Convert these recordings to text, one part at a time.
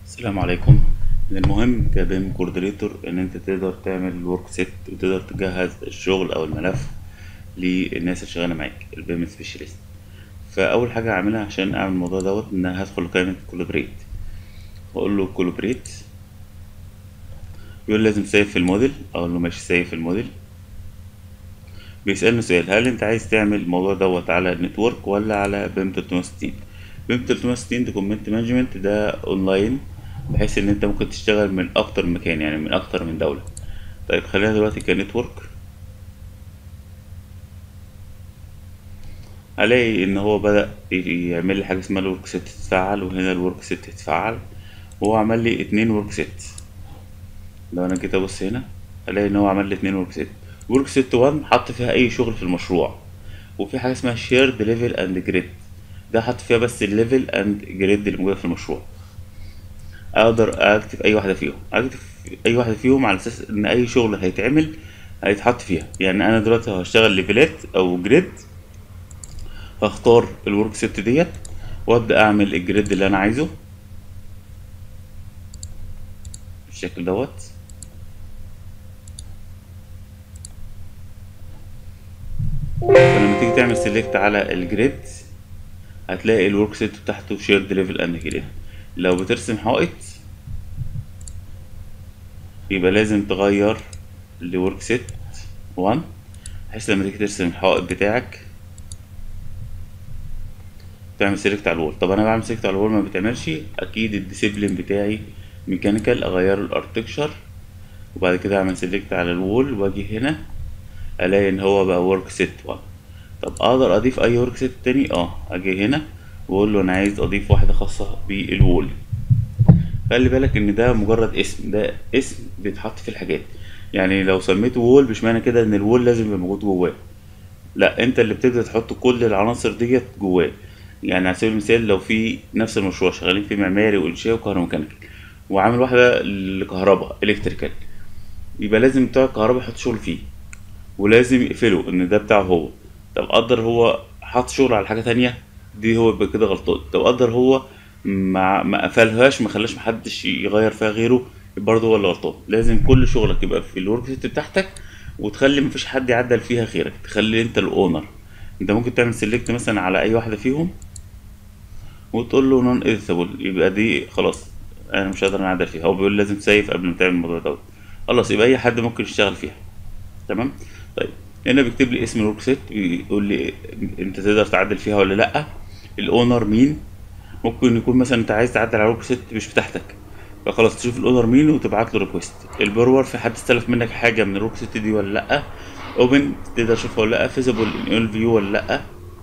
السلام عليكم من المهم كبيم كوردينيتور ان انت تقدر تعمل ورك سيت وتقدر تجهز الشغل او الملف للناس اللي شغاله معاك البيم سبيشاليست فاول حاجه هعملها عشان اعمل الموضوع دوت ان انا هدخل قائمه كولابريت واقول له كولابريت بيقول لازم سيف الموديل اقول له ماشي سيف الموديل بيسألني سؤال هل انت عايز تعمل الموضوع دوت على النتورك ولا على بيم 360 بيم 360 دوكيمنت مانجمنت ده اونلاين بحيث ان انت ممكن تشتغل من اكتر من مكان يعني من اكتر من دولة طيب خلينا دلوقتي كنتورك هلاقي ان هو بدأ يعمل لي حاجة اسمها الورك سيت تتفعل وهنا الورك سيت تتفعل وهو عمل لي اتنين ورك سيت لو انا جيت ابص هنا الاقي ان هو عمل لي اتنين ورك سيت ورك سيت 1 حط فيها اي شغل في المشروع وفي حاجه اسمها شيرد ليفل اند جريد ده حط فيها بس الليفل اند جريد اللي موجوده في المشروع اقدر اكتب اي واحده فيهم اكتب اي واحده فيهم على اساس ان اي شغل هيتعمل هيتحط فيها يعني انا دلوقتي هشتغل ليفلات او جريد هختار الورك سيت ديت وابدا اعمل الجريد اللي انا عايزه بالشكل دوت فلما تيجي تعمل سيلكت على الجريد هتلاقي الورك سيت بتاعته شيرد ليفل اند جريد لو بترسم حائط يبقى لازم تغير لورك سيت 1 بحيث لما تيجي ترسم الحائط بتاعك تعمل سيلكت على الوول طب انا بعمل سيلكت على الوول ما بتعملش اكيد الديسيبلين بتاعي ميكانيكال اغيره الارتكشر وبعد كده اعمل سيلكت على الوول واجي هنا الاقي ان هو بقى ورك سيت 1 طب اقدر اضيف اي ورك سيت تاني اه اجي هنا واقول له انا عايز اضيف واحده خاصه بالوول خلي بالك ان ده مجرد اسم ده اسم بيتحط في الحاجات يعني لو سميته وول مش معنى كده ان الوول لازم يبقى موجود جواه لا انت اللي بتبدا تحط كل العناصر ديت جواه يعني على سبيل المثال لو في نفس المشروع شغالين في معماري وانشاء وكهروميكانيكال وعامل واحده لكهرباء الكتريكال يبقى لازم بتوع الكهرباء يحط شغل فيه ولازم يقفله ان ده بتاعه هو طب قدر هو حط شغل على حاجه تانية دي هو يبقى كده غلطان طب قدر هو ما ما قفلهاش ما خلاش محدش يغير فيها غيره برضه هو اللي غلطان لازم كل شغلك يبقى في الورك سيت بتاعتك وتخلي مفيش حد يعدل فيها غيرك تخلي انت الاونر انت ممكن تعمل سيلكت مثلا على اي واحده فيهم وتقول له نون اديتابل يبقى دي خلاص انا مش قادر اعدل فيها هو بيقول لازم تسيف قبل ما تعمل الموضوع دوت خلاص يبقى اي حد ممكن يشتغل فيها تمام طيب هنا بيكتب لي اسم الورك سيت بيقول لي انت تقدر تعدل فيها ولا لا الاونر مين ممكن يكون مثلا انت عايز تعدل على الورك سيت مش بتاعتك فخلاص تشوف الاونر مين وتبعت له ريكويست البرور في حد استلف منك حاجه من الورك سيت دي ولا لا اوبن تقدر تشوفها ولا لا فيزبل ان فيو ولا لا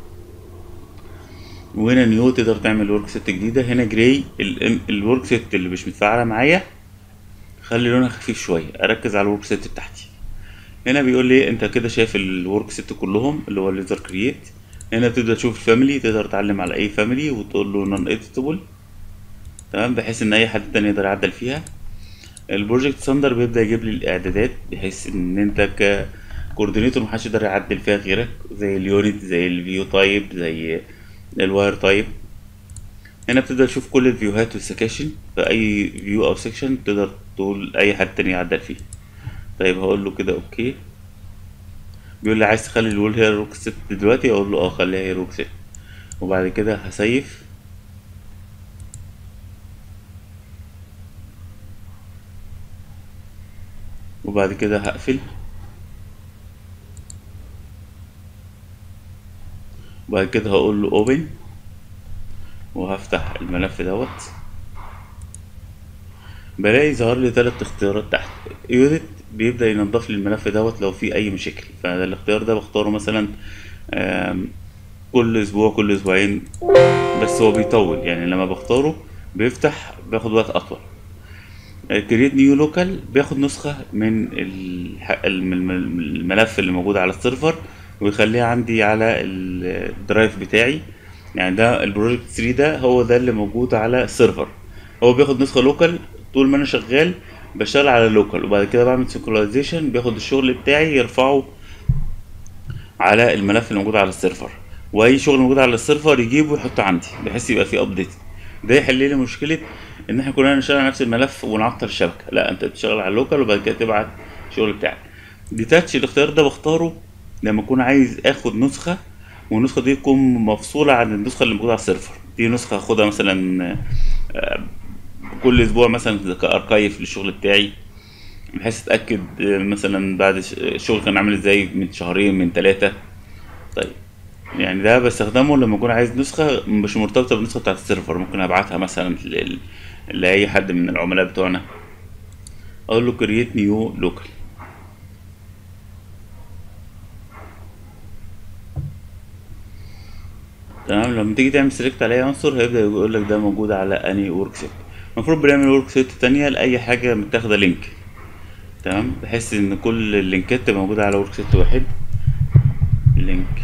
وهنا نيو تقدر تعمل ورك سيت جديده هنا جراي الورك سيت اللي مش متفاعله معايا خلي لونها خفيف شويه اركز على الورك سيت بتاعتي هنا بيقول لي انت كده شايف الورك سيت كلهم اللي هو الليزر كرييت هنا تقدر تشوف الفاميلي تقدر تعلم على اي فاميلي وتقول له نون اديتابل تمام بحيث ان اي حد تاني يقدر يعدل فيها البروجكت ساندر بيبدا يجيب لي الاعدادات بحيث ان انت ككوردينيتور محدش يقدر يعدل فيها غيرك زي اليونت زي الفيو تايب زي الواير تايب هنا بتقدر تشوف كل الفيوهات والسكاشن في اي فيو او سيكشن تقدر تقول اي حد تاني يعدل فيه طيب هقول له كده اوكي بيقول لي عايز تخلي الوول هي الروك سيت دلوقتي اقول له اه خليها هي الروك سيت وبعد كده هسيف وبعد كده هقفل وبعد كده هقول له اوبن وهفتح الملف دوت بلاقي ظهر لي ثلاث اختيارات تحت يودت بيبدا ينضف لي الملف دوت لو في اي مشاكل فالاختيار ده بختاره مثلا كل اسبوع كل اسبوعين بس هو بيطول يعني لما بختاره بيفتح بياخد وقت اطول كريت نيو لوكال بياخد نسخة من الملف اللي موجود على السيرفر ويخليها عندي على الدرايف بتاعي يعني ده البروجكت 3 ده هو ده اللي موجود على السيرفر هو بياخد نسخة لوكال طول ما انا شغال بشتغل على اللوكال وبعد كده بعمل سينكرونايزيشن بياخد الشغل بتاعي يرفعه على الملف اللي موجود على السيرفر واي شغل موجود على السيرفر يجيبه ويحطه عندي بحيث يبقى فيه ابديت ده يحل لي مشكله ان احنا كلنا نشتغل على نفس الملف ونعطل الشبكه لا انت بتشتغل على اللوكال وبعد كده تبعت الشغل بتاعك ديتاتش الاختيار ده بختاره لما اكون عايز اخد نسخه والنسخه دي تكون مفصوله عن النسخه اللي موجوده على السيرفر دي نسخه اخدها مثلا آه، كل اسبوع مثلا كاركايف للشغل بتاعي بحيث اتاكد آه، مثلا بعد ش- الشغل كان عامل ازاي من شهرين من ثلاثه طيب يعني ده بستخدمه لما اكون عايز نسخه مش مرتبطه بالنسخه بتاعت السيرفر ممكن ابعتها مثلا لل- لاي حد من العملاء بتوعنا اقول له create new local تمام لما تيجي تعمل سيلكت على اي عنصر هيبدأ يقول لك ده موجود على اني ورك سيت المفروض بنعمل ورك سيت تانية لأي حاجة متاخدة لينك تمام بحيث ان كل اللينكات تبقى موجودة على ورك سيت واحد لينك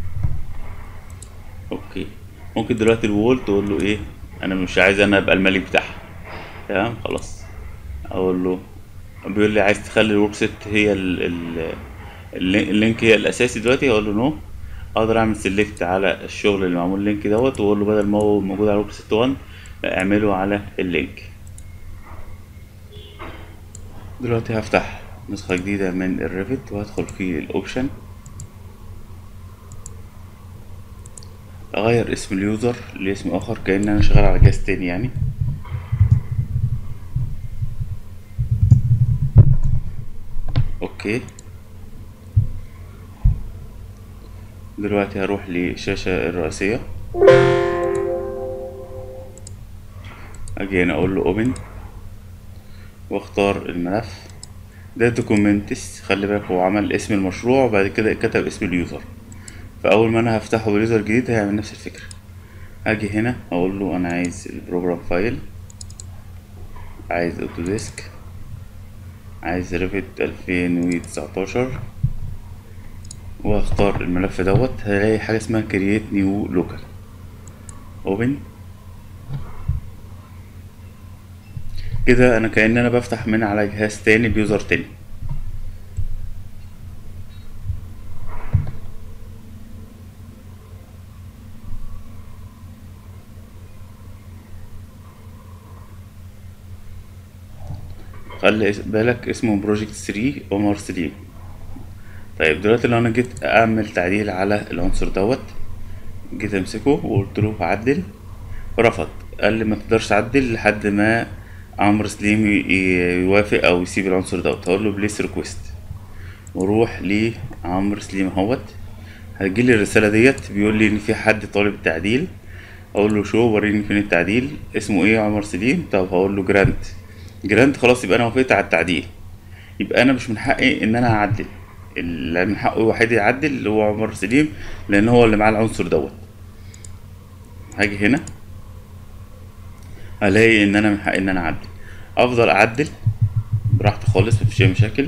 اوكي ممكن دلوقتي الوول تقول له ايه انا مش عايز انا ابقى الملك بتاعها تمام خلاص اقول له بيقول لي عايز تخلي الورك سيت هي ال ال اللي- اللينك هي الاساسي دلوقتي اقول له نو اقدر اعمل سيلكت على الشغل اللي معمول لينك دوت واقول له بدل ما هو موجود على ورك سيت 1 لا، اعمله على اللينك دلوقتي هفتح نسخة جديدة من الريفت وهدخل في الاوبشن اغير اسم اليوزر لاسم اخر كأن انا شغال على جهاز تاني يعني اوكي دلوقتي هروح للشاشة الرئيسية اجي هنا اقول له اوبن واختار الملف ده دوكومنتس خلي بالك هو عمل اسم المشروع وبعد كده كتب اسم اليوزر فاول ما انا هفتحه باليوزر الجديد هيعمل نفس الفكرة اجي هنا اقول له انا عايز البروجرام فايل عايز اوتوديسك عايز ريفت 2019 واختار الملف دوت هلاقي حاجة اسمها create new local open كده انا كأن انا بفتح من على جهاز تاني بيوزر تاني خلي اس- بالك اسمه بروجكت 3 عمر 3 طيب دلوقتي لو انا جيت اعمل تعديل على العنصر دوت جيت امسكه وقلت له عدل رفض قال لي ما تقدرش تعدل لحد ما عمرو سليم ي- ي- يوافق او يسيب العنصر دوت هقول له بليس ريكويست واروح لعمرو سليم اهوت هتجيلي الرسالة ديت بيقول لي ان في حد طالب التعديل اقول له شو وريني فين التعديل اسمه ايه عمر سليم طب هقول له جرانت جرانت خلاص يبقى انا وافقت على التعديل يبقى انا مش من حقي ان انا اعدل اللي من حقه الوحيد يعدل اللي هو عمر سليم لان هو اللي معاه العنصر دوت هاجي هنا الاقي ان انا من حقي ان انا اعدل افضل اعدل براحتي خالص مفيش اي مشاكل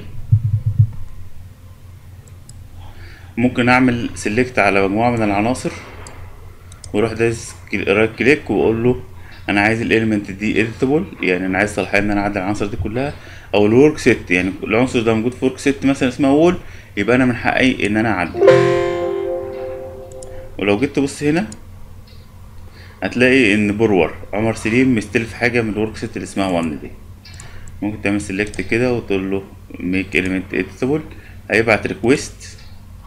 ممكن اعمل سيلكت على مجموعه من العناصر واروح دايس رايت كليك واقول له انا عايز الاليمنت دي اديتابل يعني انا عايز صلاحيه ان انا اعدل العناصر دي كلها او الورك سيت يعني العنصر ده موجود في ورك سيت مثلا اسمها وول يبقى انا من حقي ان انا اعدل ولو جيت تبص هنا هتلاقي ان برور عمر سليم مستلف حاجه من الورك سيت اللي اسمها 1 دي ممكن تعمل سيلكت كده وتقول له ميك element editable هيبعت ريكويست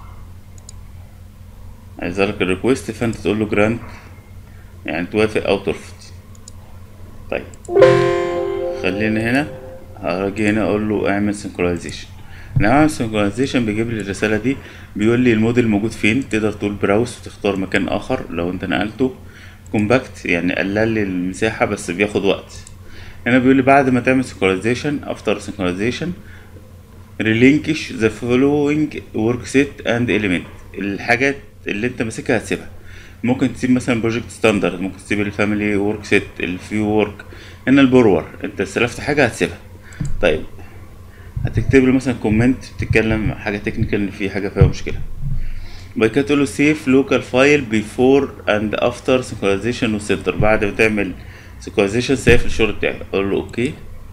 هيظهر لك الريكويست فانت تقول له جرانت يعني توافق او ترفض طيب خلينا هنا هاجي هنا اقول له اعمل سنكرونايزيشن لما اعمل سنكرونايزيشن بيجيب لي الرساله دي بيقول لي الموديل موجود فين تقدر تقول براوس وتختار مكان اخر لو انت نقلته كومباكت يعني قلل لي المساحه بس بياخد وقت هنا بيقول لي بعد ما تعمل سنكرونايزيشن افتر سنكرونايزيشن ريلينكش ذا فولوينج ورك سيت اند اليمنت الحاجات اللي انت ماسكها هتسيبها ممكن تسيب مثلا بروجكت ستاندرد ممكن تسيب الفاميلي ورك سيت الفيو ورك هنا البرور انت استلفت حاجه هتسيبها طيب هتكتب له مثلا كومنت بتتكلم حاجه تكنيكال ان في حاجه فيها مشكله بعد كده تقول له سيف لوكال فايل بيفور اند افتر سينكرونايزيشن وسنتر بعد ما تعمل سينكرونايزيشن سيف الشغل بتاعي اقول له اوكي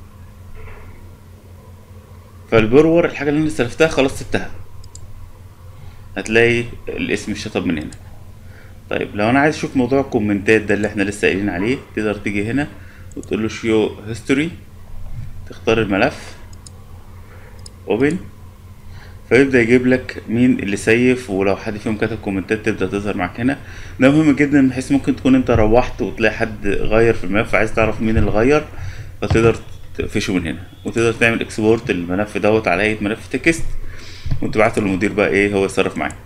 فالبرور الحاجه اللي انا استلفتها خلاص سبتها هتلاقي الاسم اتشطب من هنا طيب لو انا عايز اشوف موضوع الكومنتات ده اللي احنا لسه قايلين عليه تقدر تيجي هنا وتقول له شيو هيستوري تختار الملف اوبن فيبدأ يجيب لك مين اللي سيف ولو حد فيهم كتب كومنتات تبدأ تظهر معاك هنا ده مهم جدا بحيث ممكن تكون انت روحت وتلاقي حد غير في الملف عايز تعرف مين اللي غير فتقدر تقفشه من هنا وتقدر تعمل اكسبورت الملف دوت على هيئة ملف تكست وتبعته للمدير بقى ايه هو يتصرف معاه